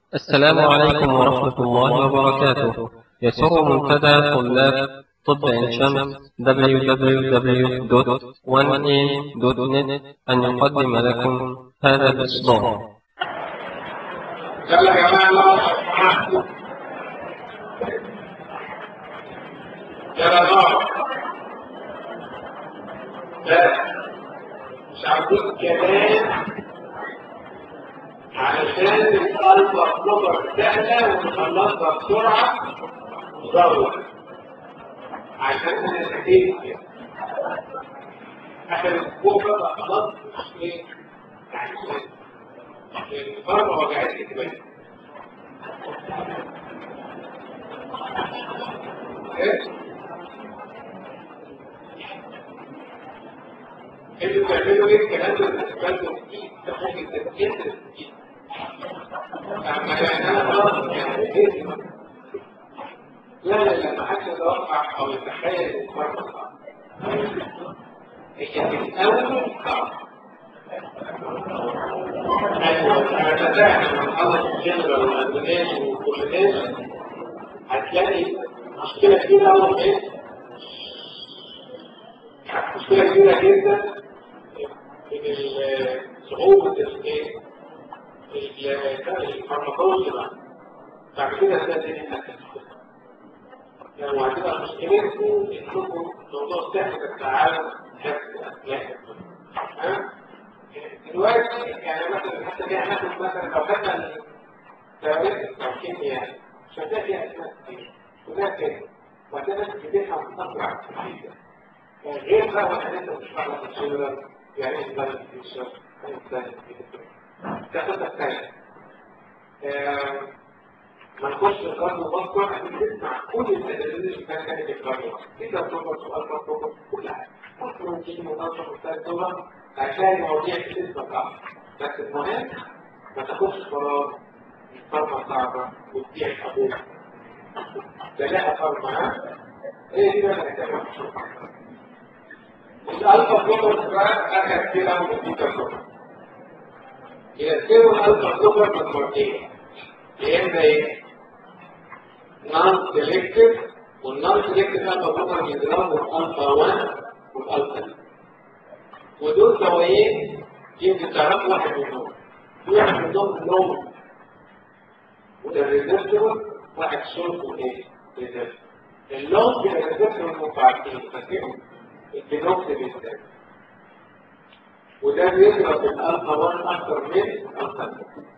السلام عليكم ورحمة الله وبركاته يسر منتدى طلاب طب عين شمس www.1am.net أن يقدم لكم هذا الإصدار يلا يا جماعة نقعد معاكم. يلا نقعد لا مش عاوزين كلام علشان الألفا بلوجر سهلة ونخلصها بسرعة ضرورة عشان انا نتيجة كده اخر اسبوع بقى خلاص مش ايه يعني الفرمة وجعتني كمان ايه اللي بتعملوا ايه الكلام ده بالنسبه لكم جديد ده ممكن تتجدد جديد اما يعني انا خلاص يعني ايه لا لا لا ما حدش يتوقع او يتخيل الفرق صعب هي في الاول صعب ايوه انا بدات لما نخلص الجنرال والاندونيش والكولونيش هتلاقي مشكله كبيره اول ايه مشكله كبيره جدا من صعوبة الايه الفارماكولوجي بعد كده هتلاقي انك لو هتبقى مشكلتكم انكم موضوع تحت التعاون نفس الاسلاك ها دلوقتي يعني مثلا حتى كده هناخد مثلا لو خدنا التواريخ او كيمياء مش هتلاقي فيها اسماء كتير كلها كده وهتلاقي ناس بتفهم اسرع كتير غير بقى واحد انت مش فاهم الجنرال يعني ايه بلد فيوتشر يعني بلد فيوتشر تاخد الثاني ما نخش القرن المصدر هتسمع كل الادلات اللي كانت كانت القرن كده تربط سؤال مطلوب كل حاجه ممكن ممكن منظم مثال دولار هتلاقي مواضيع كتير صعبه بس المهم ما تاخدش قرار الفرمة صعبة وتبيع ابوك ده لها فرمة ها؟ ايه دي بقى محتاجة الالفا بلوكر بقى اخر كتير قوي من البيتا بلوكر يقسموا الالفا بلوكر مجموعتين يا اما ايه نون سيلكتيف والنون سيلكتيف الفا بلوكر بيضربوا الالفا 1 والالفا 2 ودول دوايين يمكن تعرفوا واحد منهم في واحد منهم لون وده ريزرتور واحد شورت وايه ريزرتور اللون بيبقى ريزرتور متعدين فاكرهم البنوكس بالذات وده بيضرب الالفا 1 اكتر من الالفا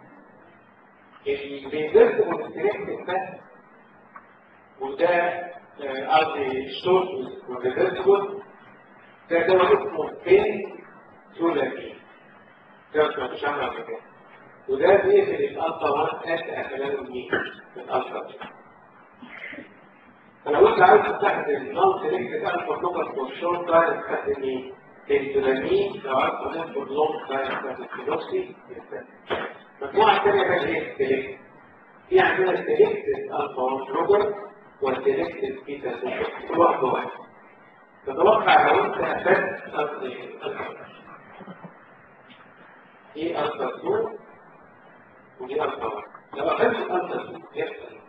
2 الريزرت والستريكت ده وده قصدي الشورت والريزرت ده دواء اسمه بين سولامين ده مش عامل قبل كده وده بيقفل الالفا 1 ات خلال المين الالفا 2 فلو انت عايز تستخدم نون سيلكتيف الفا بلوكر فور شورت تايم تستخدم ايه؟ بنتولامين لو عايز تستخدم فور لونج تايم تستخدم فيلوكسي المجموعه الثانيه بقى اللي هي السيلكتيف في عندنا سيلكتيف الفا 1 بلوكر وسيلكتيف بيتا بلوكر كل واحد واحد تتوقع لو انت اخدت الفا دي الفا 2 ودي الفا 1 لو اخدت الفا 2 يحصل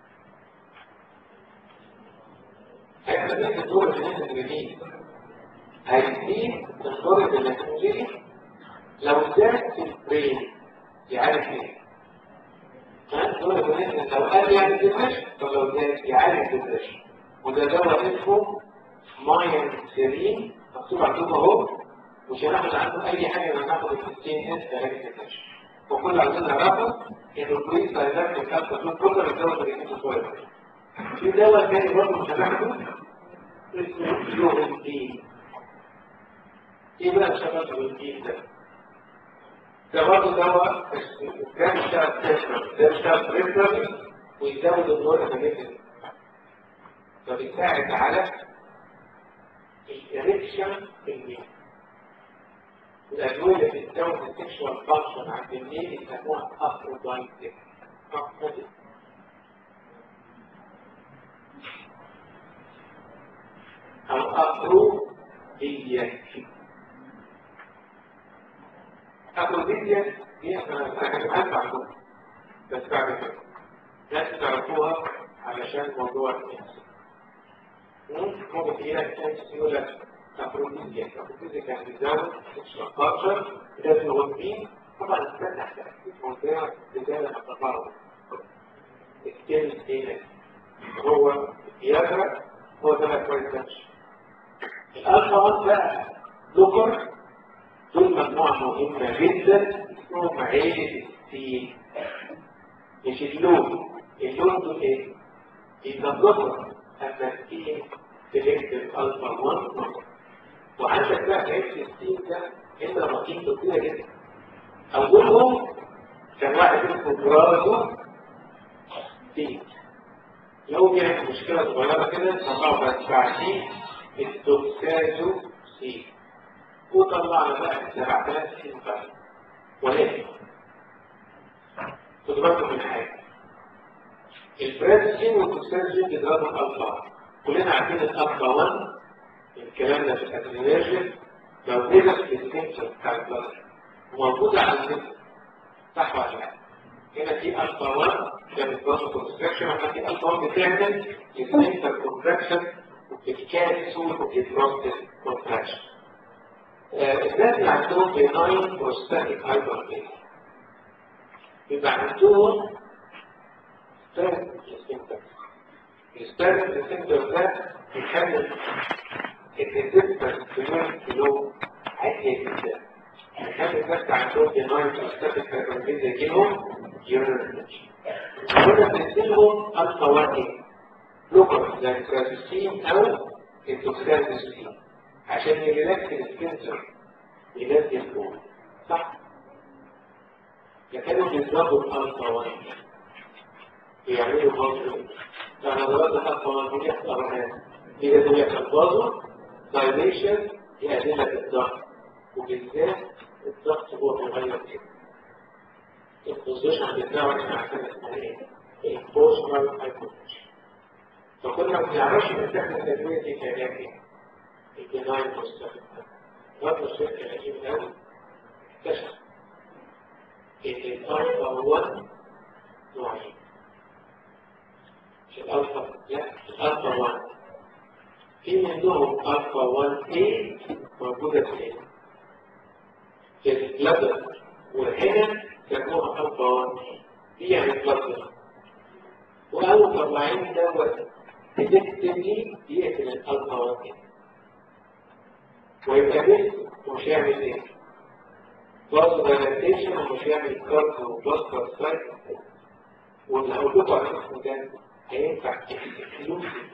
هيحصل ايه في الدور الجنين الجديد هيزيد الضرب اللاكتوزي لو زاد في البرين يعالج ايه ها الدور الجنين لو قل يعني ديبريشن طب لو زاد يعالج ديبريشن وده دواء اسمه ماين سيرين مكتوب عندكم اهو مش هناخد عنه اي حاجه لما ناخد ال 60 اس علاج ديبريشن وكل اللي عايزين نعرفه ان البريس دايلاكت الكالسيوم بروتر الدواء اللي بيجيبه كويس في دواء تاني برضه مش هناخده اسمه يوغنتين ايه بقى الشباب اليوغنتين ده؟ ده برضه دواء ده بيشتغل تشرب ده بيشتغل بريفرالي ويزود الدور النيجاتيف فبيساعد على الإريكشن في الميل الأدوية اللي بتزود السكشوال فانكشن عند الميل يسموها أفرودايتك أفرودايتك أو أفرودية أفرودية هي أنا هتبقى عندكم بس بعد كده لازم تعرفوها علشان موضوع الكنسر ممكن تجي لك كنسر يقول لك افروديزيا افروديزيا كان بيزود الشرطة ده الوظيفي طبعا الفتح تأكيد موضوع رجالة التطاول الكلمة دي هو اليابرة هو ده ما كويس الألفا بقى لوكر دول مجموعة مهمة جدا اسمهم عيلة السين مش اللون اللون دول ايه؟ إذا ذكر أن السين سلكت الألفا 1 وعندك بقى عيلة السين ده إنت رقيق كتير جدا أولهم كان واحد اسمه برازو سين لو كانت مشكلة صغيرة كده طلعوا بس بعدين الدوكسازو سين وطلعنا بقى السبعتات سين بقى ولكن خدوا بالكم من حاجة البراد سين والدوكسازو بيضربوا الألفا كلنا عارفين الألفا 1 الكلام ده في الأدرينيرجن موجودة في السنسور بتاع البلد وموجودة على السنسور صح ولا لا؟ هنا في الفا 1 بتعمل بروسس كونستراكشن وهنا في الفا 1 بتعمل السنتر كونتراكشن وبتكانسل البروستات كونتراكشن الناس اللي عندهم بناين بروستاتيك هايبرتنشن يبقى عندهم ستارت السنتر الستارت السنتر ده بيخلي الريزيستنس في كيلو عالية جدا يخلي الناس عندهم بناين بروستاتيك هايبرتنشن يجيلهم يورينريتش كنا بنسميهم الفواكه لوكر زي الترازوسين او التوكسازوسين عشان يريلاكس السنسر ينزل الفوق صح كانوا بيضربوا الفواكه يعملوا بازل فنظرات الفواكه يحصل هذا إذا دول يحصل بازل دايليشن يقلل لك الضغط وبالذات الضغط هو بيغير كده البوزيشن بتاعه احنا عارفين اسمها ايه؟ البوستنال هايبوتنشن فكنا ما بنعرفش نستخدم التدوية دي كعلاج ايه؟ البناين بوستنال برضه الشركة القديمة قوي اكتشف ان الالفا 1 نوعين مش الالفا لا الالفا 1 في منهم الفا 1 a موجودة في في البلادر والهنا سموها الفا دي يعني بلطة وقالوا طلعين دوت تدكتني يقتل الالفا ويبقى بس ومش يعمل ايه؟ بلس دايلاتيشن ومش يعمل كارد وبلس سايت واللي هقول لكم على اسمه ده هينفع اكسكلوسيف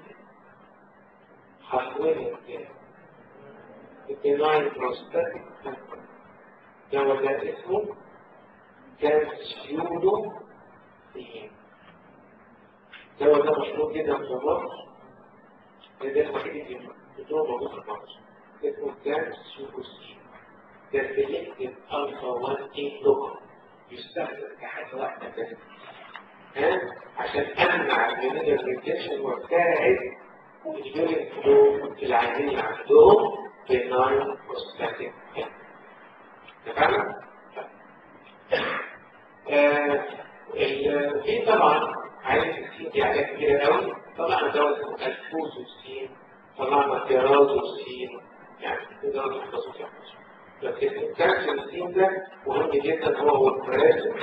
حصريا كده الديناين بروستاتيك دوت ده اسمه كالسيولو سين دواء ده مشهور جدا في مصر ده الوحيد اللي بتوع موجود في مصر اسمه كالسيولو سين ده سيلكتيف الفا 1 اي لوكال يستخدم كحاجه واحده بس ها عشان امنع المينيجر ريتنشن وابتعد اليورين فلو العيانين اللي عندهم بناين بروستاتيك تمام؟ في طبعا عايز السين دي حاجات كتير قوي طبعا دواء اسمه الفوزوسين طبعا تيرازوسين يعني تقدروا تحفظوا فيها لكن الكالسيوم ده مهم جدا هو والبرازو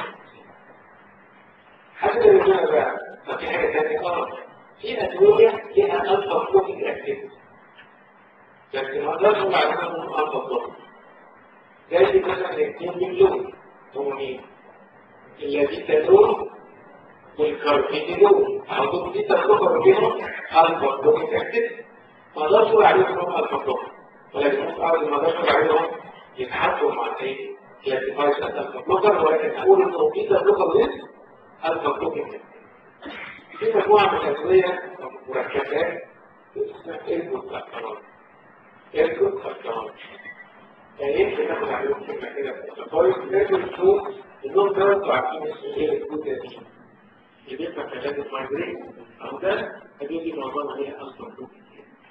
حتى لو هنا بقى ففي حاجه ثانيه اه في ادويه ليها الفا بلوكينج اكتيفيتي لكن ما اقدرش اقول عليهم الفا بلوكينج زي مثلا الاثنين مليون هم مين؟ الذي تدور والكاربينول او دي تدور بينهم الفا بلوكينج اكتيفيتي ما اقدرش اقول عليهم الفا بلوكينج ولكن ممكن اقول ما اقدرش اقول عليهم يتحطوا مع ايه؟ كلاسيفايز الفا بلوكر ولكن اقول انه في بلوكر ليست الفا بلوكينج في مجموعه من الادويه مركبات اسمها ايرجو كارتانول ايرجو كارتانول يعني يمكن ناخد عليهم كلمه كده في الفايز لازم نشوف انهم كانوا عارفين اسمه ايه الجلوتامين اللي بيبقى في علاج المايجرين او ده هدي معظمها هي الفا بلوكينج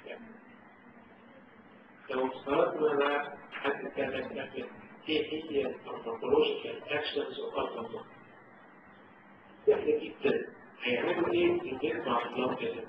لو افترضنا بقى حد كان يستخدم ايه هي الفارماكولوجيكال اكشنز اوف الفا سهل جدا هيعملوا ايه في الجسم مع البلاد كده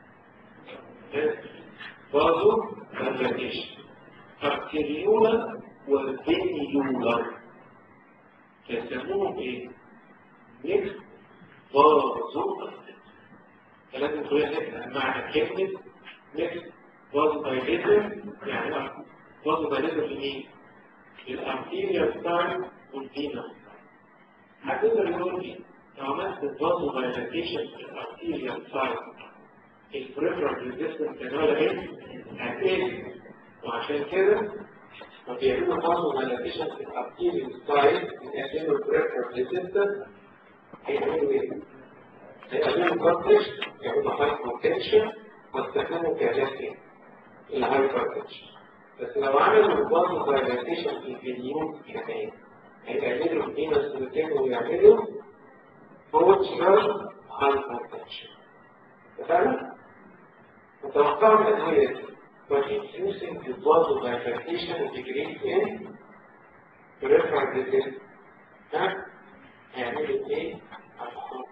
برضه كونفرتيشن ارتريولا والفينيولار يسموهم ايه؟ ميكس برضه فلازم تقول لك معنى كلمة ميكس برضه بايليتر يعني برضه بايليتر في مين؟ الارتيريال سايد والفينال هتقدر يقول لي لو عملت برضه بايليتيشن في الارتيريال سايد البريفرال ريزيستنس كانوا ايه؟ هتقل وعشان كده ما بيعملوا برضه بايليتيشن في الارتيريال سايد بيقللوا البريفرال ريزيستنس هيعملوا ايه؟ هيعملوا كونتكست يعملوا هايبوتنشن واستخدموا كعلاج الهايبرتنشن بس لو عملوا برضه بايليتيشن في الفينيوم كمان هيقللوا الفينوس سلوتين ويعملوا فوتشرال هايبرتنشن اتفقنا؟ متوقع من الأدوية دي producing the vasodilation decrease in peripheral disease ها؟ هيعملوا ايه؟ الخط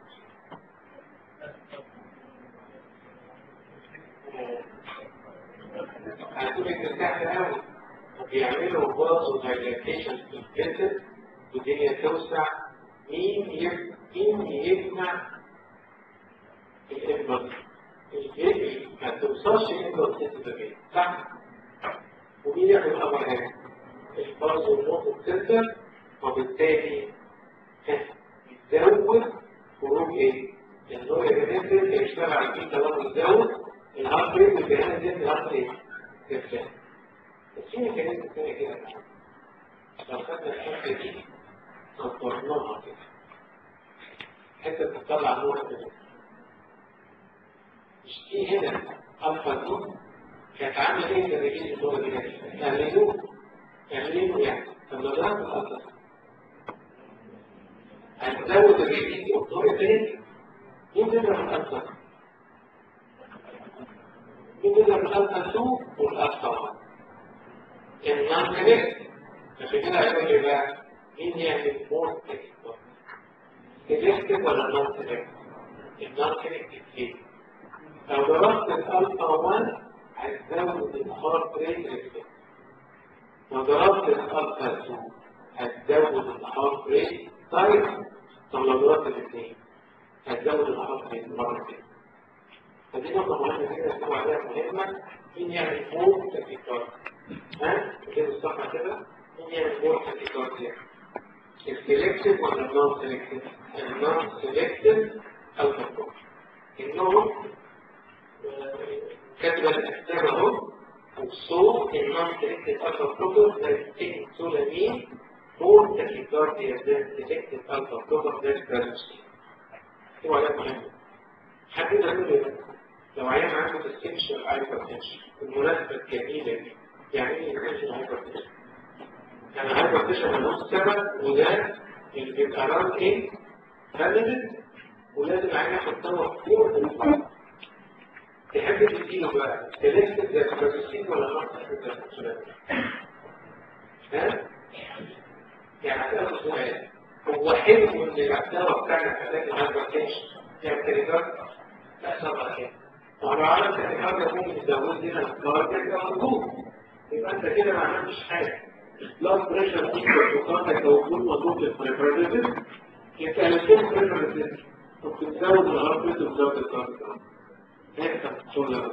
هتقول انت سهل قوي بيعملوا بازو دايلاتيشن في الجسد والدنيا توسع مين يب... مين يمنع الانبط الجسم ما توصلش الانبط تتبقى صح ومين يعمل امر هنا البازو نقطة سنتر وبالتالي يزود خروج ايه؟ النور اللي هيشتغل فيه طالما يزود الهارت ريت والبيانات دي الهارت ريت تفهم بس في ميكانيزم تاني كده لو خدنا الحته دي صدرناها كده حته بتطلع نور كده مش دي هنا الفا نور كانت عامله ايه في الرجيل النور دي تعملوه تعملوه يعني طب لو ضربت الالفا هتزود الرجيل والنور تاني مين بيضرب الالفا يبدأ بالألفا 2 والألفا 1 النون كونكت عشان كده هيقول لي بقى مين يعمل مور تكتيك سيلكتيف ولا نون سيلكتيف؟ النون كونكت ليه؟ لو ضربت الألفا 1 هتزود الهارت ريت ريسبكت لو ضربت الألفا 2 هتزود الهارت ريت دايركت طب لو ضربت الاثنين هتزود الهارت ريت مرتين فدي نقطة مهمة جدا اسمعوا عليها مهمة مين يعمل فور تكتيكات ها؟ كده الصفحة كده مين يعمل فور تكتيكات يعني السلكتيف ولا النون سلكتيف؟ النون سلكتيف ألفا فور النون كاتبة الأحزاب أهو والصوت النون سلكتيف ألفا فور ده يتكتب سولا مين فور تكتيكات هي ده سلكتيف ألفا فور ده ستراتيجي اسمعوا عليها مهمة حد يقول لي لو عيان عنده تستنشن هايبرتنشن المناسبة الجميلة دي يعني ايه تستنشن هايبرتنشن؟ يعني هايبرتنشن ملوش سبب وده اللي بيبقى ران ايه؟ فاليد ولازم العيان ياخد دواء فوق الفرق تحب تديله بقى سيلكتيف زي البروسيسين ولا نون سيلكتيف زي ها؟ يعني هسألك سؤال هو حلو ان الدواء بتاعنا في علاج الهايبرتنشن يعني كلمات لا سبب كده ولو عملت الحاجة ممكن تزود لنا الكارتك أو الضوء يبقى أنت كده ما عملتش حاجة بلاد بريشر ايكوال تو كارتك أو الضوء مضروب للبريفراليزم أنت قلتين بريفراليزم وبتزود الهارت ريت وبتزود الكارتك هيك شغل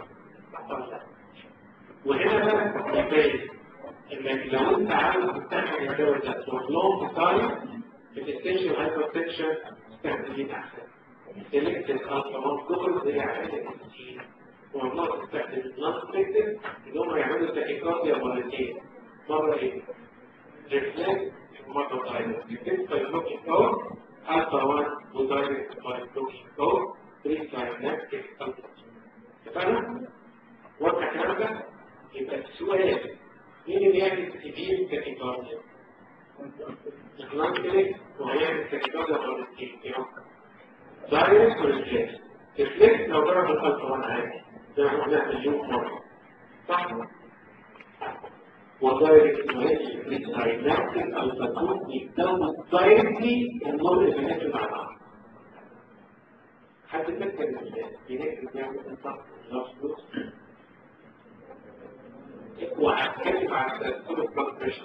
وهنا بقى يبين انك لو انت عاوز تستعمل الدواء ده فور لونج تايم بتستنشن هايبرتنشن تستخدمين احسن سيلكتد الفا كفر زي عمليه التسجيل والله تستخدم نون سيلكتد ان هم يعملوا تاكيكارديا مرتين مره ايه؟ ريفلكس ومره دايركت ريفلكس باي لوكينج كور الفا 1 ودايركت باي لوكينج كور 3 ساينابتيك الفا اتفقنا؟ واضح الكلام ده؟ يبقى السؤال مين اللي يعمل سيفير تاكيكارديا؟ النون سيلكت وهيعمل تاكيكارديا مرتين دايركت وريفلكس ريفلكس لو ضرب الالفا 1 عادي زي ما قلنا مليون مره صح ودايركت وريفلكس ساينابتيك الفا 2 يتزود دايركتلي النور اللي مع بعض حد فكر بينك بيعمل انصاف فلوس وهتكلم عن تأثير البلد بريشر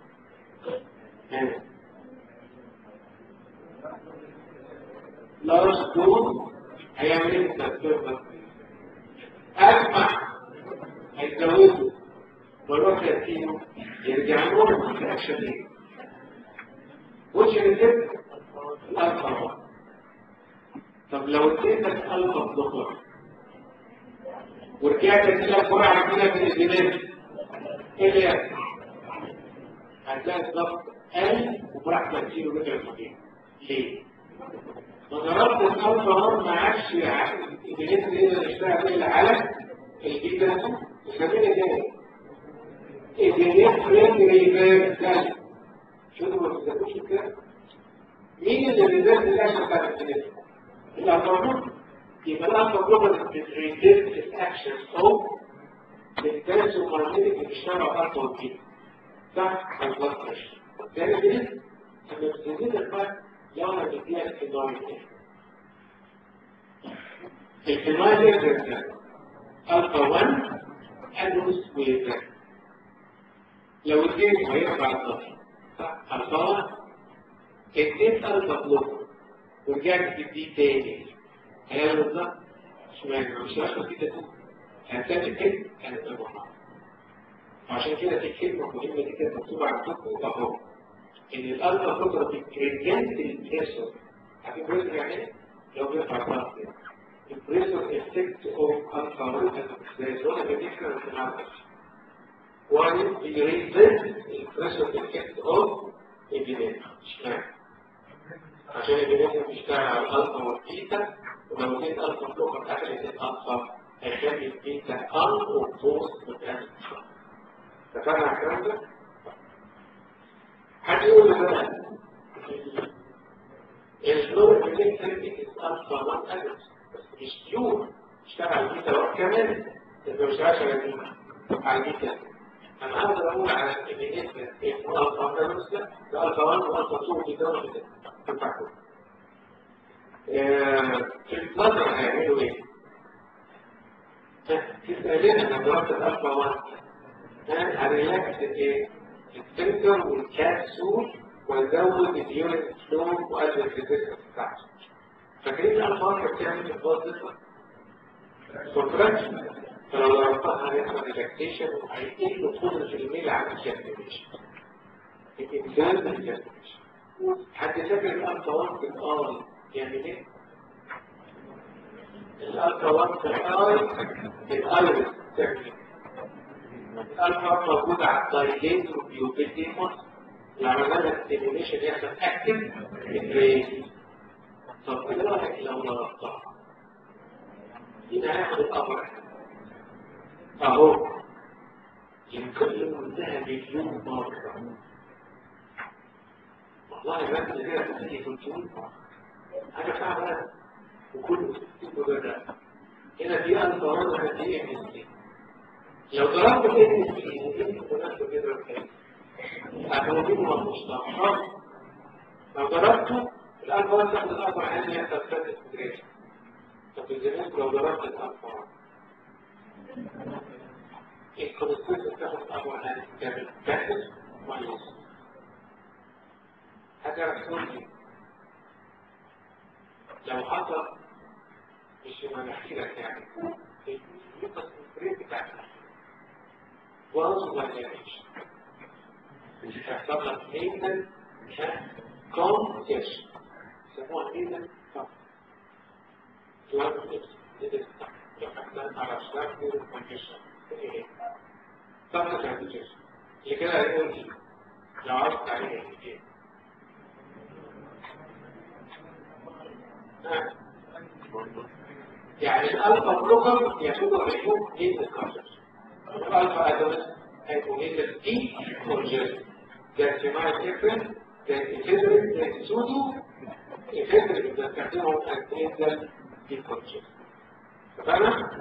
لارج دوز هيعمل ايه تأثير البلد اسمع هيزودوا ويروح يأتيهم يرجع لهم في الاكشن ايه وش اللي الالفا طب لو اديتك الفا بلوكر ورجعت اديلك جرعه كده من الدماغ ايه اللي يحصل؟ هتلاقي الضغط قل وبراحتك كيلو متر الفقير ليه؟ ما ضربت الالفا 1 ما عادش الجنين يقدر يشتغل الا على البيتا وسمينا تاني الجنين فريند ريفيرس شوفوا ما تذكروش الكلام مين اللي ريفيرس الاكشن بتاع الجنين؟ الالفا يبقى الالفا بلوكر بتريزيست الاكشن او الجهاز المغناطيسي اللي بيشتغل على الالفا والبيتا صح البلد بريشر تاني كده لما بتزيد الفرق يلا بيديها الفينويل الفينويل يقدر الفا 1 ادوس ويزيد لو اديت هيرفع الضغط صح الفا 1 اديت الفا بلوك ورجعت تديه تاني هيعمل الضغط اشمعنى مش هيحصل كده هتلاقي كده كانت المحاضرة وعشان كده في كلمة مهمة جدا مكتوبة عندكم اهو ان الالفا بلوكر بتريجنت البريسور عارفين بريسور يعني ايه؟ لو بيرفع الضغط كده البريسور افكت اوف الفا بلوكر زي الزونه بتفكر في النهارده وان بيريزنت البريسور افكت اوف الجنين اشمعنى؟ عشان الجنين بيشتغل على الالفا والبيتا ولو اديت الفا بلوكر اخر اديت الفا هيخلي البيتا ان اوبوست بالانس تفهم الكلام ده؟ حد يقول لي بقى الفلور اللي تكتب الفا 1 ادرس بس مش بيور اشتغل على البيتا واحد كمان انت مش عارف على البيتا على البيتا انا اقدر اقول على الكميات اسمه الفا ادرس ده ده الفا 1 والفا 2 وبيتا واحد كده تنفع كله في البلازر هيعملوا ايه؟ تسألين انا ضربت الالفا 1 هريلاكس ايه؟ السنتر والكبسول وازود اليورين فلو وقلل الريزيستنس بتاعته. فاكرين الالفا كانت بتعمل البوزيتيف كونتراكشن فلو ضربتها هيحصل ريلاكسيشن وهيقل قدرة الميل على الجاستيشن. الانسان بالجاستيشن. حد فاكر الالفا 1 في الار يعمل ايه؟ الالفا 1 في الاي الايرس تعمل الالفا موجودة على الدايليت والبيوبيتيموس لما عملنا ستيميوليشن يحصل اكتف بريك طب ايه رايك لو ضربتها؟ هنا هياخد الامر اهو يمكن منتهى مليون مرة والله ما انت كده تسيني 300 مرة حاجة فعلا وكل ستين مجرد هنا في ألف مرة قد ايه ان لو ضربت ان سي ممكن تناسب يضرب كام؟ هتوجده مش طبعا لو ضربته الألف مرة تاخد الأكبر عادي يحصل ثلاثة سكريشن طب الزمان لو ضربت الألف مرة الكونستنس تاخد الأكبر عادي تعمل كاسس ونص حاجة تقول لي لو حصل مش ما نحكي لك يعني الجلوكوز الفريق بتاعتنا باظ ولا مش مش هيحصل لك ميتال كونتيشن يسموها ميتال اللي كده هيقول لي لو عرفت عليه ايه يعني الالفا بلوكر يكون ريموف هيد الكونجكشن الالفا ادرس هيكون هيد الدي كونجكشن ده سماع ديفرنت ده افيدرين ده سودو افيدرين ده تستخدمه انتيزل دي كونجكشن فاهمة؟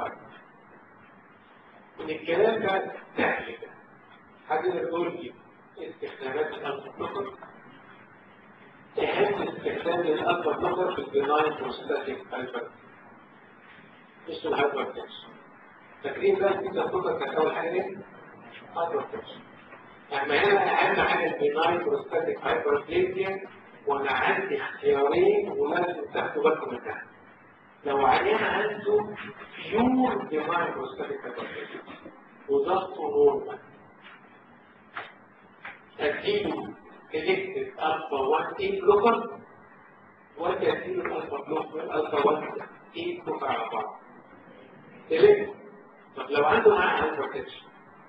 من الكلام ده سهل حد يقول لي استخدامات الالفا بلوكر اهم استخدام للالفا بلوكر في البناين بروستاتيك هايبر مش في الهايبر تنشن فاكرين بقى البيتا بلوكر كانت اول حاجه ايه؟ هايبر تنشن اما هنا اهم حاجه البناين بروستاتيك هايبر بليزيا وانا عندي اختيارين ولازم تاخدوا بالكم منها لو عيان عنده بيور بناين بروستاتيك هايبر بليزيا وضغطه نورمال تديله selective alpha 1 A blocker وتديله الفا بلوكر الفا 1 A blocker على بعض selective طب لو عنده معاه hypertension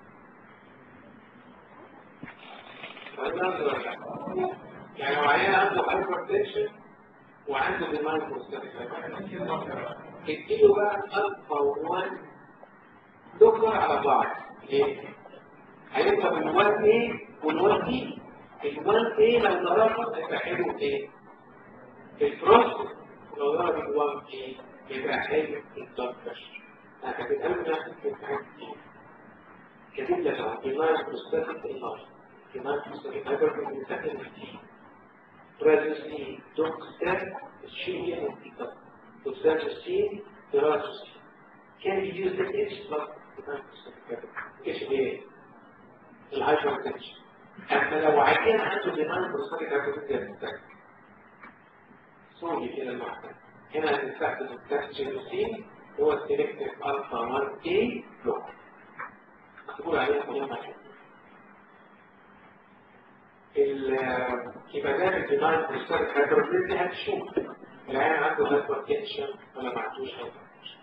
يعني لو عيان عنده hypertension وعنده demand prostatic اديله بقى الفا 1 بلوكر على بعض ليه؟ هيبقى من 1 A وال 1 B ال 1 A لو ضربه هيبقى حلو ايه؟ البروست لو ضرب ال 1 A يبقى حلو الدكتور هتتقابل نفسك في امتحان كتير كاتب لك اهو دماغ بروستاتيك النار دماغ بروستاتيك هايبر بروستاتيك كتير برازوسين دوكستات الشيء هي مكتوب دوكستاتوسين دراسوسين كان يوز ذا اتش بلس دماغ بروستاتيك هايبر ايش ايه؟ الهايبر تنشن اما لو عيان عنده دماغ بروستاتيك هايبر بروستاتيك سوري كده لوحدك هنا هتستخدم التاكسينوسين هو السيلكتيف الفا 1 اي بلوك مكتوب عليها مهمه يبقى ده الديناين بروستاتيك هايبربليزي هتشوف العيان عنده هايبرتنشن ولا ما عندوش هايبرتنشن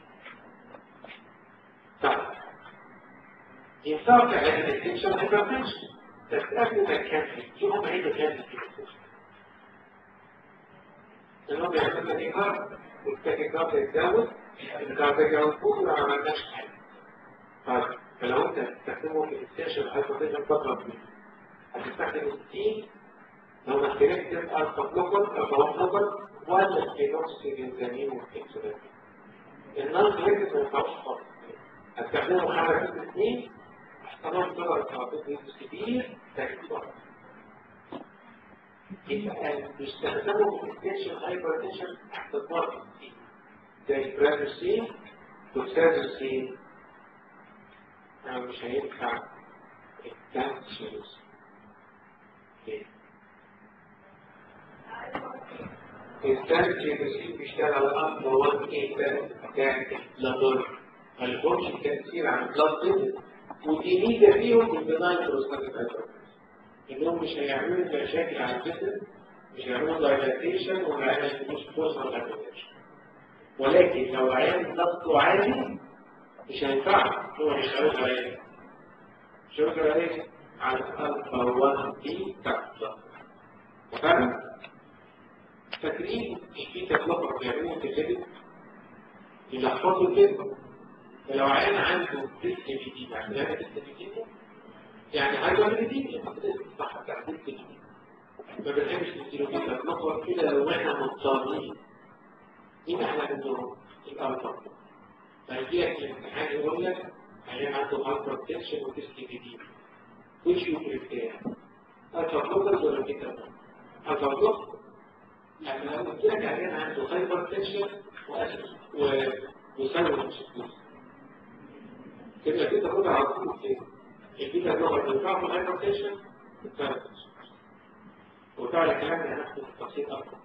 طيب ينفع في علاج التنشن هايبرتنشن بس قبل ما نكمل شوفوا ما هي مكمل في التنشن لانهم بيعملوا تاكيكارد والتاكيكارد يتزود الكارد يتزود وما عملناش حاجه طيب فلو انت تستخدمه في التنشن هايبرتنشن فتره طويله هتستخدم الستين لو ما استخدمت الفا بلوكر الفا بلوكر ولا ستينوكسيدينزامين والكنسولين الناس ريكت ما ينفعش خالص هتستخدمه حاجه في الاثنين احتمال تظهر التعاطيات كبير تكبر يبقى بيستخدموا في التنشن هايبر تنشن تحت الضغط زي برازوسين دوكسازوسين مش هينفع التنشنز الثالث يتسيب بيشتغل على الأرض هو الإنسان بتاع لابور ملهمش تأثير على البلد ودي ميزة فيهم البناين بروستاتيك هايبرتنشن إنهم مش هيعملوا مشاكل على الجسم مش هيعملوا دايلاتيشن ولا هيعملوا بوستر هايبرتنشن ولكن لو العيان ضغطه عالي مش هينفع هو يشتغل عليه يشتغل عليه على الألفا 1 دي كابتلا فاهم؟ فاكرين البيتا بلوكر بيعملوا في الليبت يلخبطوا الليبت فلو عيان عنده ديسك بي يعني يعني ديسك بي يعني هايبر بي صح بتاع ديسك بي ما بنحبش نديله بيتا بلوكر كده لو احنا مضطرين مين احنا بنقول الالفا فيجي لك الامتحان يقول لك عيان عنده هايبر تنشن وديسك بي which you prepare الفا بلوكر ولا بيتا بلوكر الفا بلوكر يعني لو قلت لك عيان عنده هايبر تنشن وسلوى سكوز كده كده ربع على طول كده البيتا بلوكر بينفع في الهايبر تنشن وبتاع الكلام ده هناخده في التفصيل اكتر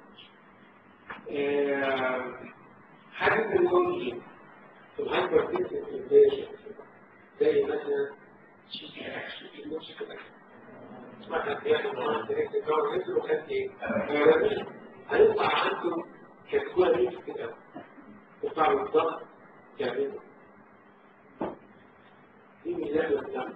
حاجه من دول في الهايبر تنشن زي مثلا شيء اكشن في الموسيقى كده اسمها بياخد معاه دايركت كار نزل وخد ايه؟ هيطلع عنده كاتيجوري ميكس كده يطلع له الضغط يعمله دي ميزان الدم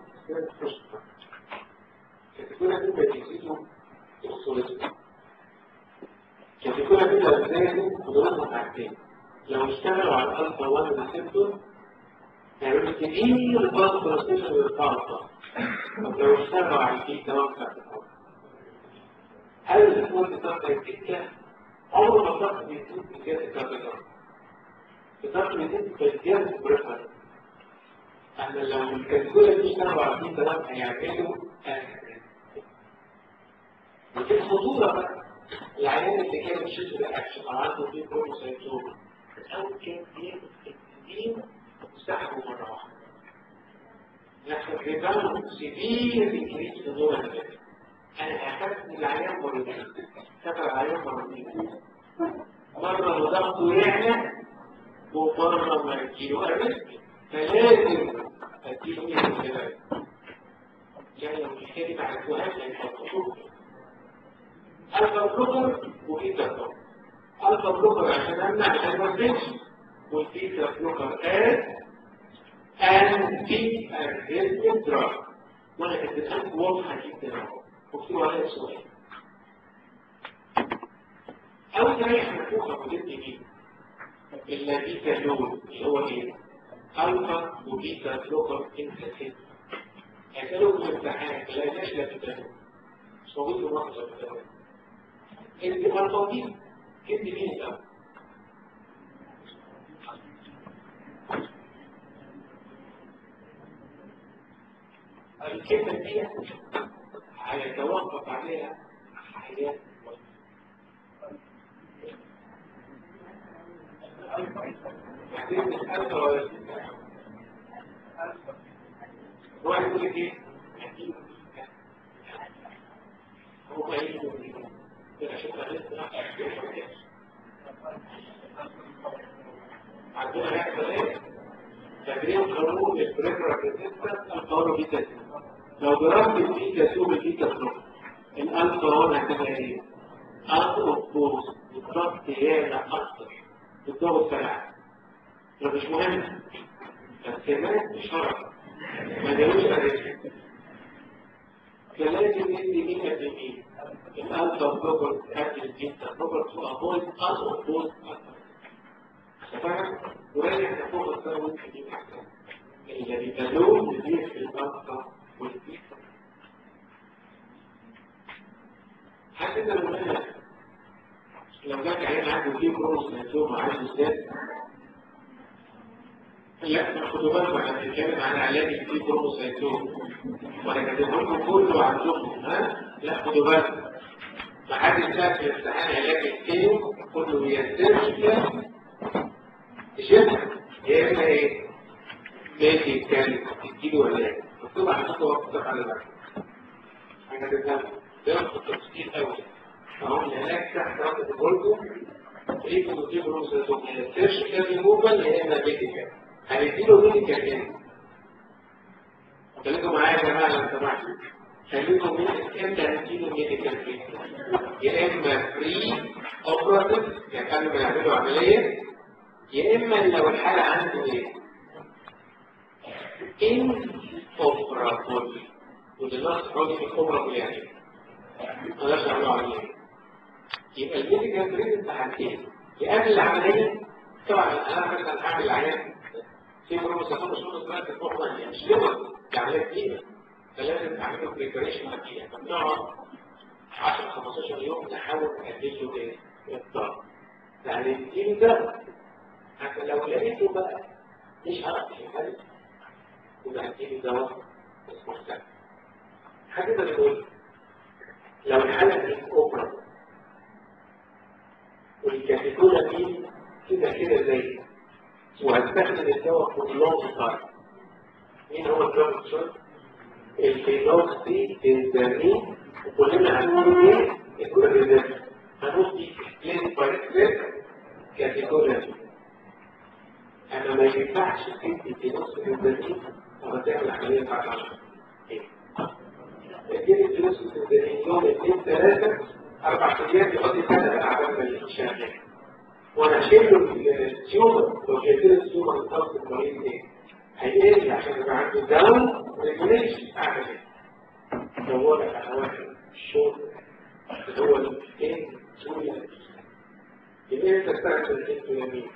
كاتيجوري دي بيزيدوا الاكسوليزم كاتيجوري دي لو زادوا ودول حاجتين لو اشتغلوا على الالفا 1 ريسبتور هيعملوا كتير ضغط بروستيشن ويرفعوا الضغط طب لو اشتغلوا على البيتا 1 بتاعت الضغط هل الفول الضغط هيتكة؟ عمره ما الضغط بيزيد بزيادة الكاربيتر الضغط بيزيد بزيادة البريفر أما لو الكاتيجوري دي اشتغلوا على البيتا 1 هيعملوا ودي الخطورة بقى العيان اللي كان بيشوف رياكشن او عنده فيه كروموسايتوم الاول كان بياخد اكسجين وسحبه مره واحده لكن ريباوند سيفير انكريس في النور النفسي انا اخذت العيان مرتين كتب العيان مرتين مره ضغطه يعلى ومره ما يجيله ارست فلازم اديله من الكلام يعني لو الحكايه دي ما عرفتوهاش هيحطوه الفا بلوكر وبيتا بلوكر الفا بلوكر عشان امنع الهايبرتنشن والبيتا بلوكر از انتي اريثميك دراج وانا اديتها لكم واضحه جدا اهو واكتبوا عليها سؤال اول تريح منفوخه وجدني مين؟ البيتا لون اللي هو ايه؟ الفا وبيتا بلوكر انتاسيد هيسالوا في الامتحان ما لقيناش لا بيتا لون مش موجود في مصر بيتا لون انت الفا كدي مين الاول؟ الكلمة دي هيتوقف عليها حياة هو يقول لك ايه؟ هو يقول لك عندنا هيحصل ايه؟ تمرين قانون البريفرال ريزيستنس القانون بيتا لو ضربت البيتا سوب البيتا فلوك الالفا هون هتبقى ايه؟ الفا اوبوز بالضغط يانا اكتر بالضغط سريع ده مش مهم بس كمان شرط ما جالوش اريكا فلازم ندي مين قد مين الالفا بلوكر قبل البيتا بلوكر تو افويد ان اوبوز تمام وراجع تفوق الثاني ممكن يجي احسن اللي بيتلوم يدير في البطه والبيتا حتى لو انا لو جاك عين عنده فيه كروس مهزوم عنده ازاي لا خدوا بالكم احنا بنتكلم عن علاج فيه كروس مهزوم وانا كاتب لكم كله عندكم ها لا خدوا بالكم ما حدش سال في الامتحان علاج الكيلو كله بيسترشف الجسم يا اما ايه ماشي كان تديله ولا ايه مكتوب على خطوه وقتك على الوقت حاجه تفهم بياخد تفصيل قوي اهو هناك تحت رابط البولتو ليكم مدير روسيتوم يا سيرش كان موبل يا اما ميديكال هنديله ميديكال هنا خليكم معايا يا جماعه لو سمحتوا خليكم امتى هنديله ميديكال يا اما فري اوبراتيف يعني قبل ما يعملوا عمليه يا اما لو الحالة عنده ايه ان اوبراتول ودلوقتي راجل اوبراتول يعني ملاش عملوا عملية يبقى الميديكال تريتمنت حاجتين يا قبل العملية طبعا انا مثلا هعمل عيان في بروسيسور شغل دلوقتي تروح يعني مش لغة عملية كبيرة فلازم اعمله بريبريشن قبليها فبنقعد 10 15 يوم نحاول نقلل له ايه الضغط يعني التيم ده حتى لو لقيته بقى مش هعرف يحل يبقى هديله دواء اسمه سبب حاجة بتقول لو الحالة دي أوبرا والكاتيكولا دي كده كده زي وهستخدم الدواء في اللونج تايم مين هو الدواء الشرط؟ الفينوكس دي تنزانين وكلنا عارفين ايه؟ الكوريزيشن هنودي كلين بايكسيت كاتيكولا دي انا ما ينفعش تدي في نص الزنين وما تعمل عمليه بعد 10 اديني في نص الزنين يوم اثنين ثلاثه اربع ايام يقضي سنه بقى عبال ما يشتغل وانا اشيل له التيومر لو شلت له التيومر الخاص المريض ايه؟ هيقل عشان يبقى عنده داون ريجوليشن اعمل ايه؟ دور لك على واحد الشغل اللي هو الاثنين سوريا يبقى انت تستخدم الانسولين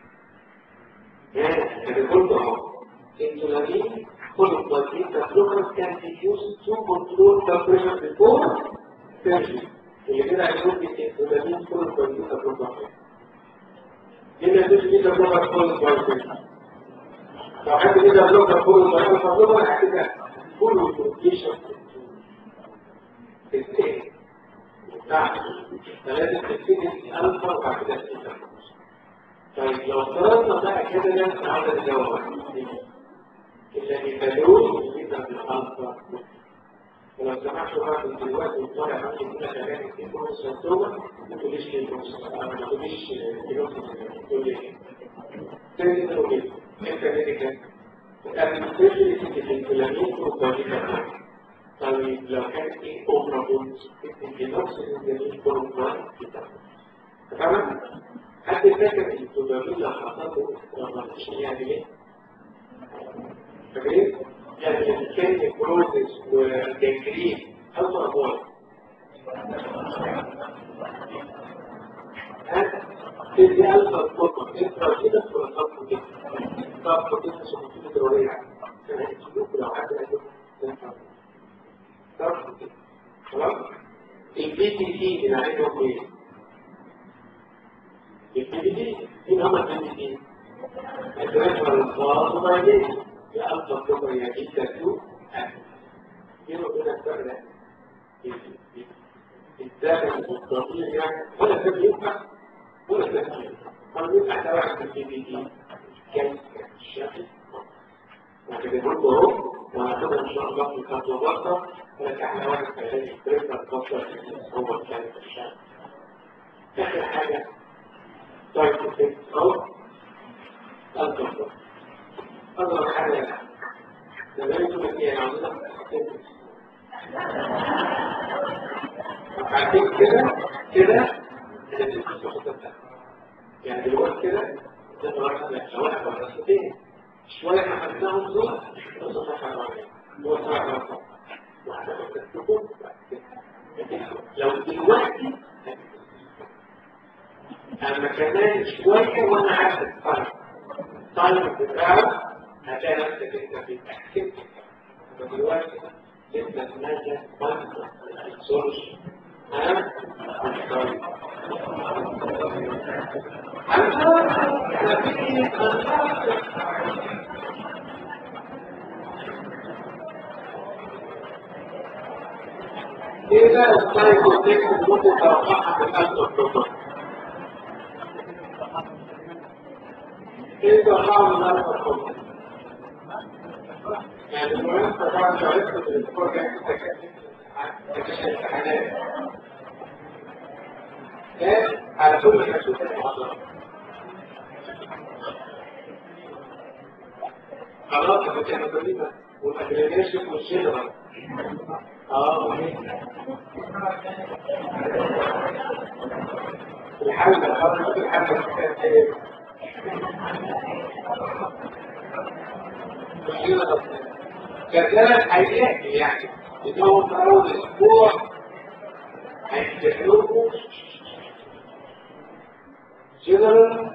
يعني كنت اهو insulin full body the glucose can be used to control the pressure before surgery اللي كده هيكون الانسولين full body the glucose هنا تشتري the glucose full body لو حد كده glucose full body فالglucose هتبقى full nutrition ازاي؟ بعد فلازم تبتدي الفا وبعد كده البيتا طيب لو افترضنا بقى كده نفس عدد الدواء اللي بيبالون البيتا بالالفا ولو سمحتوا بقى من دلوقتي وطالع معاك كده كلام في بروس سنتوما ما تقوليش ليه بروس ما تقوليش بروس تقول لي تاني تقول لي انت ميديكال المستشفى في الكلامين والطريقة طيب لو كان في اوبرا بونز الجنوكس الجميل كله تمام حد فاكر الدوبامين لو حصل له لما مش يعمل ايه؟ فاكرين؟ يعني الكيمي بروسيس والجنجرين ألفا أبوال تدي ألفا فوتو إنترا كده في الألفا كده طب فوتو سموتين الدورية يعني لو حد قال طب خلاص البي تي سي اللي عندهم ايه؟ البي تي سي مين هم البي تي سي؟ الدراسة الخاص وبعدين الألفا كبرى يجيب تاتو كيلو كده الفرق الزمن والتطبيق يعني ولا ده ينفع ولا ده ينفع طب ينفع ده واحد في البي دي كان الشكل وكده برضه اهو وهناخدها ان شاء الله في خطوه بسيطه ولكن احنا واحد في علاج البريفر الفتره هو كان في الشام اخر حاجه طيب اهو الكفر أضرب حاجة زمان كنا فيها عاوزين عارفين كده كده لازم تاخد يعني دلوقتي كده ده مرة شوارع ورصتين شوية احنا خدناهم دول بس صح على هو صح على لو دلوقتي اما كمان شوية وانا عارف الفرق طالب بتاعه هتلاقي نفسك انت بتحكم ودلوقتي لسه سمعت منطق السورس ها مش طالب ايه ده السايكو تكتب ممكن توقعها في الأسف الدكتور كيف حاول ذلك الخطة يعني المهم طبعا شعرت بالاسبوع جاي تكشف الامتحانات كان على كل حسوب المحاضرات خلاص كانت الكلمة والاجريجيشن والشجرة اه الحل الحل الحل كانت ايه كذلك هيحكي يعني انهم في اول اسبوع هيمتحنوكم جنرال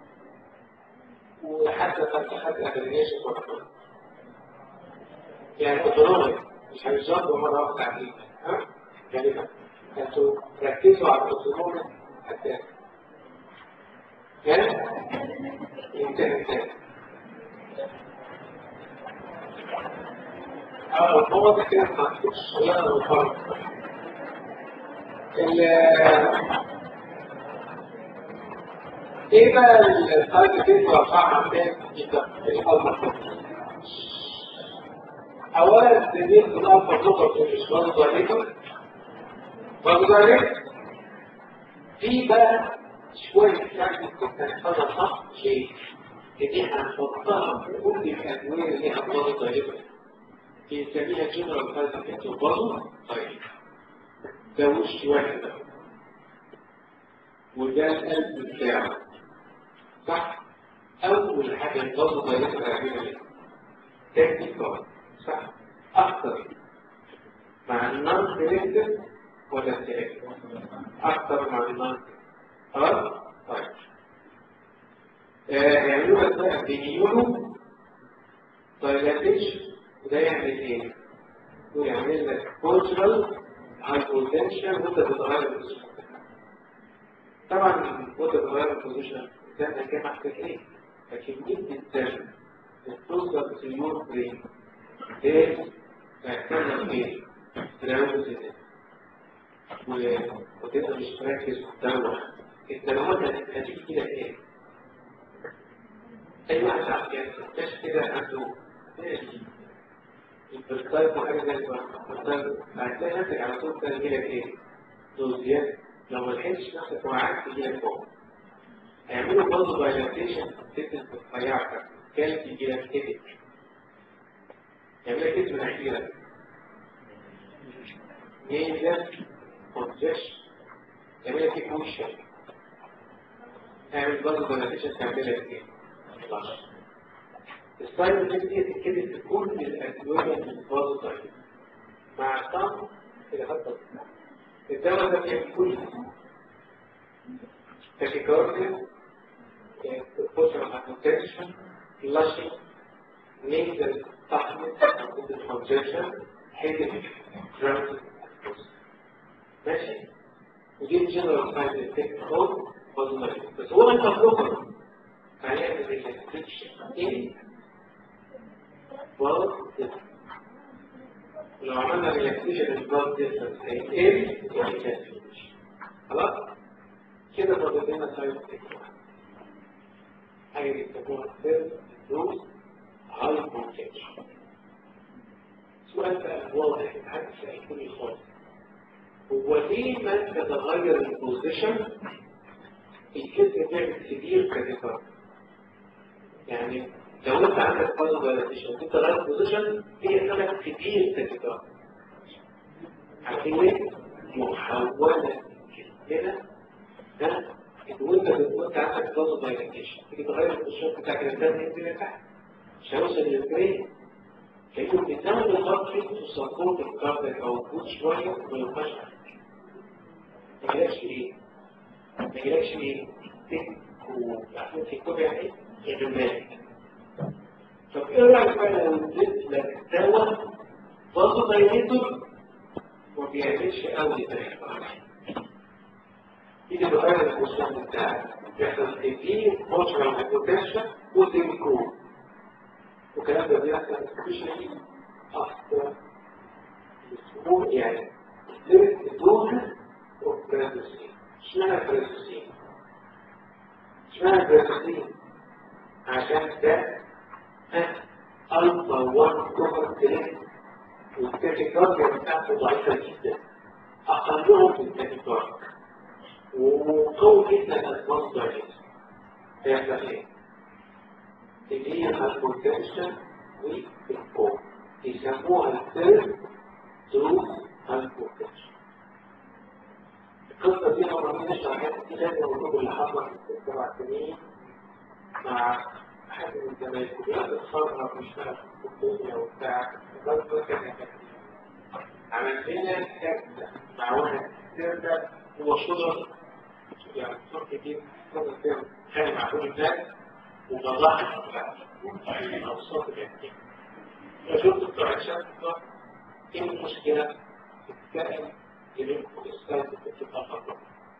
وحتى فتحات اكاديميشن برضه يعني اوتونومي مش هيظبطوا مره واحده عليك ها يعني انتوا ركزوا على الاوتونومي حتى كان يمكن تاني أو النقط كده ما تكونش صغيرة بالفرق ايه بقى الفرق كده وقع عندك جدا في الألفا أولا تدين الألفا نقط مش برضه عليكم برضه عليكم في بقى شوية يعني كنت هنحفظها صح ليه؟ دي هنحطها في كل الأدوية اللي ليها أمراض طيبة بنسميها جنرال فازيكات وبرضه طيب ده وش واحد ده وده القلب بتاعه صح؟ أول حاجة الضغط طيبة تعملها ايه؟ تكنيكال صح؟ أكتر مع النون سيلكتيف ولا سيلكتيف؟ أكتر مع النون خلاص؟ طيب يعملوا لك بقى بنيولو دايلاتيشن وده يعمل ايه؟ ويعمل لك كونسرال هايبوتنشن وانت بتغير البوزيشن طبعا وانت بتغير البوزيشن ده كان محتاجين لكن جدا الدم بتوصل في اليور برين ده محتاجة ايه؟ تراوز ده وتبقى مش مركز وتدور التنوع هتيجي كده ايه؟ اي واحد عارف يعني تكتشف كده عنده البرتايب وحاجه زي البرتايب هتلاقي نفسك على طول كده يجيلك ايه؟ دوزيات لو ما لحقتش نفسك وقعدت يجيلك فوق هيعملوا برضه دايلاتيشن تكتب رفيعتك كانت يجيلك كتب يعمل لك كتب اخيرا ميزة كونجيشن يعمل لك ايه كوشن تعمل برضه دايلاتيشن تعمل لك ايه؟ السايد افكت دي تتكتب في كل الادويه البوزيتيف مع طعم الى حد الدواء ده بيعمل كل تاكيكارديا بوشن هايبوتنشن فلاشنج نيزل تحمل كونجيشن هيدك جرامز ماشي ودي الجنرال سايد افكت خالص بوزيتيف بس هو انت بروكر هنعمل ريستريكشن ان بلد لو عملنا ريلاكسيشن البلد ديفرنس هيقل يعني خلاص كده فاضل لنا سايد افكت حاجه بيسموها سيرف دوز هايبوتنشن سؤال بقى واضح محدش هيكون يخاف هو ليه ما تتغير البوزيشن الجسم بيعمل سيفير كاتيكارد يعني لو انت عندك فازو دايلاتيشن انت غير بوزيشن هي سبب سيفير كاتيكارد عارفين ليه؟ محولة كده ده وانت وانت عندك فازو دايلاتيشن تيجي تغير البوزيشن بتاعك الدم ينزل لتحت مش هيوصل للبرين فيكون بتزود الهارت ريت وسبورت الكاردياك او البوت شويه وما يبقاش ما يجيلكش ايه؟ ما يجيلكش ايه؟ تك وعارفين تكتب يعني ايه؟ اغماء طب ايه رايك بقى لو اديت لك دواء فازو دايليتور وما بيعملش قوي ده تيجي تغير البوزيشن بتاعك يحصل تديه بوشرال هايبوتنشن وسيميكول والكلام ده بيحصل مش اكتر السموم يعني الدوز اوف بريدوسين اشمعنى بريدوسين اشمعنى بريدوسين عشان ده الفا 1 كوبر تريد والتاكيكارديا بتاعته ضعيفه جدا اقلهم في التاكيكارديا وقوي جدا الاسباس دايليس هيحصل ايه؟ اللي هي الهايبوتنشن والكوم يسموها الثيرد دروس هايبوتنشن القصة دي لو ما نشرح دي لازم نقول اللي حصل في السبع سنين مع حد من زمايلكم بيتخرج ويشتغل في الدنيا وبتاع بس كان عمل لنا كارثة مع واحد سيرنا هو شغل يعني صوت كتير صوت كتير كان مع كل الناس وضحك او صوت كتير فشفت بتوع الشمس ايه المشكلة؟ الكائن يليق الإسلام بتبقى خطأ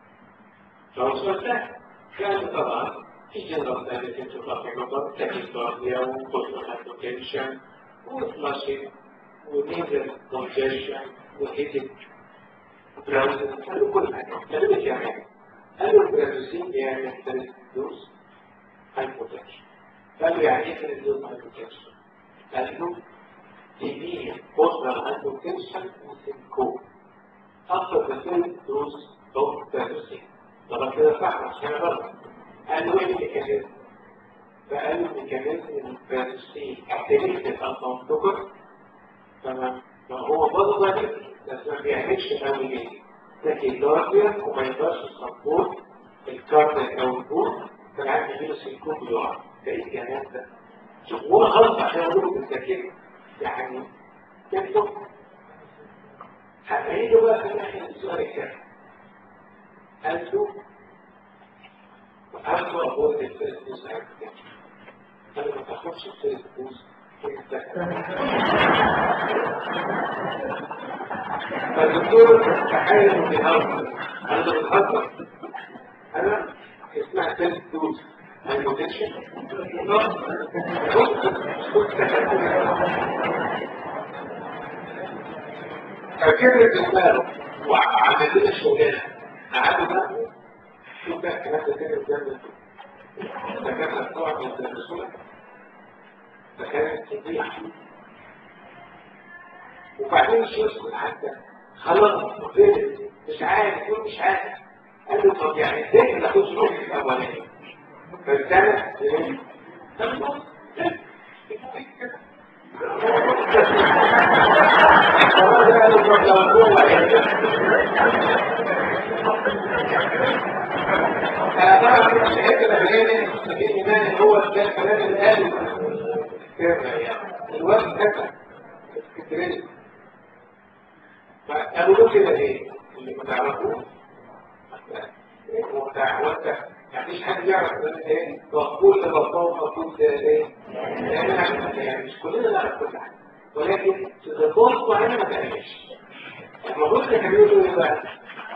فهو سؤال كان طبعا في جنرال ثانية تبقى في مطر تاكيكارديا وكوتر هايبوتنشن وفلاشين ونيزل كونجيشن وهيدك براوزن قالوا كل حاجة قالوا لك يعني قالوا البرازوسين بيعمل ثلاث دوز هايبوتنشن قالوا يعني ايه ثلاث دوز هايبوتنشن؟ قالوا تبيه كوتر هايبوتنشن وسينكوب أكثر من ثلاث دوز أو برازوسين طبعا كده صح مش كده غلط قالوا ايه الميكانيزم؟ فقالوا الميكانيزم البرازوسين احتمال الألفا سكر تمام فهو برضه ذلك بس ما بيعملش قوي ليه تاكيكارديا وما يقدرش يسبورت الكاردياك او البوت فالعيان يجيله سيكون بيقع ده ايه الجنان ده؟ شوف هو غلط عشان اقول لك انت كده يعني تكتب هنيجي بقى في ناحيه السؤال الثاني قالوا قالوا ابوه الفيرست قالوا ما تاخدش الفيرست بوست فالدكتور تحايل بهذا انا بتهزر انا اسمها سيلف دوز هايبوتنشن فكرة دماغه وعملنا الشغلانه قعدوا بقى شوف بقى الكلام ده كده قدام الدكاتره بتوعك يدرسونا فكانت تضيع وبعدين مش يسكت حتى خلاص وفين مش عارف يقول مش عارف قال له طب يعني ازاي ما تاخدش نص الاولاني فالثالث ايه؟ طب نص انا طبعا كنت شايف الاغاني المستفيد منها هو ده الكلام اللي قاله يعني الوقت كذا اسكندريه فقالوا له كده ليه؟ اللي ما تعرفوش هو بتاع هو انت مفيش حد يعرف ده ايه مقبول لمقبول مقبول ده ايه لان يعني مش كلنا نعرف كل حاجه ولكن اذا كنت معينه ما تعملش المفروض تعملوا ايه بقى؟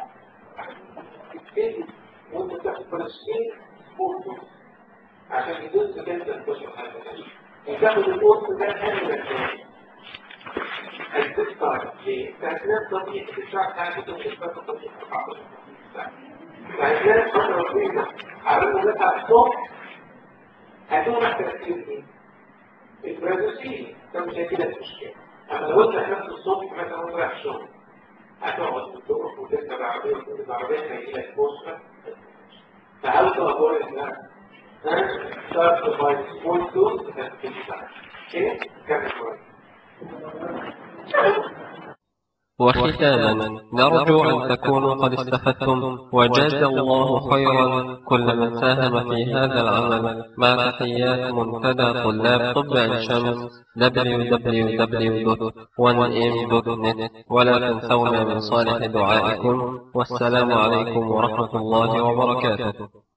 تبتدي وانت تاخد فلسطين فوق عشان يدوس كده تنتشر حاجه ثانيه تاخد القرص ده حلو لك هتستار ليه؟ تأثيرات طبيعية في الشعر بتاعتك وتثبت الطبيعية 14 تأثيرات فترة طويلة على المدة على الصبح هتوقع تأثير ايه؟ البرازوسين ده مش هيجيلك مشكلة أما لو أنت نفس الصبح مثلا وأنت رايح الشغل هتقعد تروح وتركب عربية وتركب العربية هيجيلك بوصلة فهل تقول إن start to buy small tools and things like that. كمل شوية. وختاما نرجو أن تكونوا قد استفدتم وجاز الله خيرا كل من ساهم في هذا العمل مع تحيات منتدى طلاب طب عين شمس www.1m.net ولا تنسونا من صالح دعائكم والسلام عليكم ورحمة الله وبركاته